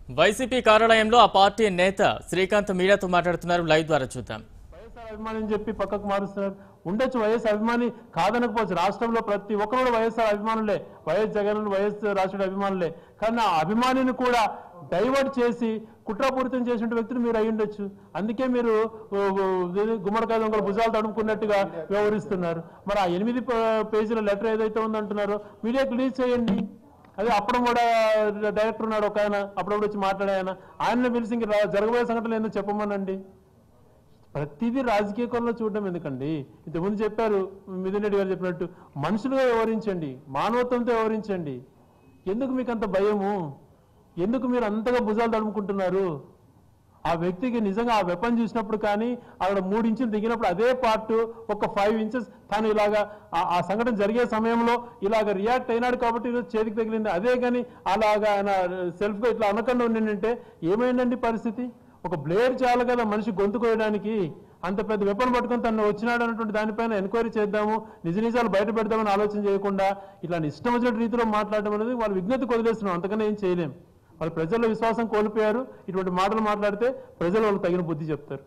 YCP కార్యాలయంలో ఆ party నేత శ్రీకాంత్ మీడియాతో మాట్లాడుతున్నారు లైవ్ ద్వారా చూద్దాం వైఎస్ఆర్ అభిమాని అని చెప్పి పక్కకు మారుస్తున్నారు ఉండొచ్చు వైఎస్ అభిమాని కాదనకపోవచ్చు రాష్ట్రంలో ప్రతి ఒక్కరు కూడా వైఎస్ఆర్ అభిమానులే వైఎస్ జగన్ వైఎస్ రాష్ట్రుడి అభిమానులే కానీ ఆ అభిమానిని కూడా డైవర్ట్ చేసి కుట్రపూరితం చేసిన వ్యక్తులు మీరు అయి ఉండొచ్చు అందుకే మీరు ఓ, ఓ, ఇది గుమ్మడికాయ దొంగలు భుజాలు తడుముకున్నట్టుగా వ్యవహరిస్తున్నారు మరి ఆ ఎనిమిది ప- పేజీల లెటర్ ఏదైతే ఉందంటున్నారో మీడియాకి రిలీజ్ చేయండి అదే అప్పుడు కూడా డైరెక్టర్ ఉన్నాడు ఒక ఆయన అప్పుడప్పుడు వచ్చి మాట్లాడే ఆయన ఆయన్ని పిలిచి ఇంక రా- జరగబోయే సంఘటనలు ఏందో చెప్పమనండి ప్రతిదీ రాజకీయ కోణంలో చూడడం ఎందుకండి ఇంతకుముందు చెప్పారు మిథున్ రెడ్డి గారు చెప్పినట్టు మనుషులుగా వ్యవహరించండి మానవత్వంతో వ్యవహరించండి ఎందుకు మీకు అంత భయము ఎందుకు మీరు అంతగా భుజాలు తడుముకుంటున్నారు ఆ వ్యక్తికి నిజంగా ఆ వెపన్ చూసినప్పుడు కానీ అక్కడ మూడు ఇంచులు దిగినప్పుడు అదే పార్ట్ ఒక ఫైవ్ ఇంచెస్ తాను ఇలాగా ఆ- ఆ సంఘటన జరిగే సమయంలో ఇలాగ రియాక్ట్ అయినాడు కాబట్టి ఈరోజు చేతికి తగిలింది అదే కానీ అలాగా ఆయన సెల్ఫ్గా ఇట్లా అనకుండా ఉండిందంటే ఏమైందండి పరిస్థితి ఒక బ్లేడ్ చాలు కదా మనిషి గొంతు కోయడానికి అంత పెద్ద వెపన్ పట్టుకొని తను వచ్చినాడు అన్నటువంటి దానిపైన ఎంక్వైరీ చేద్దాము నిజ నిజాలు బయట పెడదామని ఆలోచన చేయకుండా ఇట్లా ఇష్టం వచ్చిన రీతిలో మాట్లాడడం అనేది వాళ్ళ విజ్ఞతకు వదిలేస్తున్నాం అంతకన్నా ఏం చేయలేం వాళ్ళు ప్రజల్లో విశ్వాసం కోల్పోయారు ఇటువంటి మాటలు మాట్లాడితే ప్రజలు వాళ్ళకి తగిన బుద్ధి చెప్తారు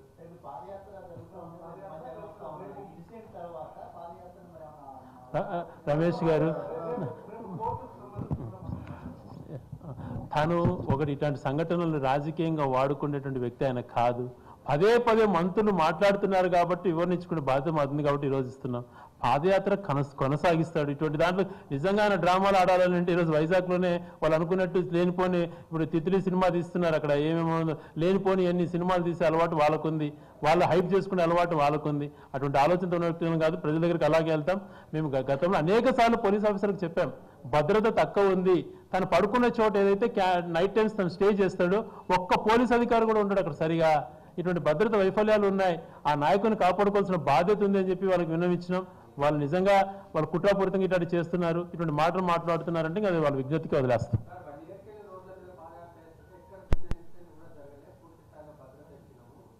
ర- రమేష్ గారు తను ఒకటి ఇట్లాంటి సంఘటనలు రాజకీయంగా వాడుకునేటువంటి వ్యక్తి ఆయన కాదు పదే పదే మంత్రులు మాట్లాడుతున్నారు కాబట్టి వివరించుకునే బాధ్యత మాతుంది కాబట్టి ఈరోజు ఇస్తున్నాం పాదయాత్ర కనస కొనసాగిస్తాడు ఇటువంటి దాంట్లో నిజంగా ఆయన డ్రామాలు ఆడాలని అంటే ఈరోజు వైజాగ్లోనే వాళ్ళు అనుకున్నట్టు లేనిపోని ఇప్పుడు తిత్లీ సినిమా తీస్తున్నారు అక్కడ ఏమేమో ఉందో, లేనిపోని ఎన్ని సినిమాలు తీసే అలవాటు వాళ్ళకుంది వాళ్ళు హైప్ చేసుకునే అలవాటు వాళ్ళకుంది అటువంటి ఆలోచనతో ఉన్న వ్యక్తులం కాదు ప్రజల దగ్గరికి అలాగే వెళ్తాం మేము గ- గతంలో అనేక సార్లు పోలీస్ ఆఫీసర్కి చెప్పాం భద్రత తక్కువ ఉంది తను పడుకునే చోట ఏదైతే క్యా- నైట్ టైమ్స్ తను స్టే చేస్తాడో ఒక్క పోలీస్ అధికారి కూడా ఉంటాడు అక్కడ సరిగా ఇటువంటి భద్రత వైఫల్యాలు ఉన్నాయి ఆ నాయకుని కాపాడుకోవాల్సిన బాధ్యత ఉంది అని చెప్పి వాళ్ళకి విన్నవించినాం వాళ్ళు నిజంగా వాళ్ళు కుట్రాపూరితంగా ఇట్లాంటి చేస్తున్నారు ఇటువంటి మాటలు మాట్లాడుతున్నారంటే ఇంకా అది వాళ్ళ విజ్ఞతకి వదిలేస్తాం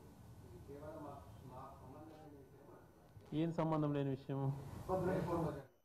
ఏం సంబంధం లేని విషయం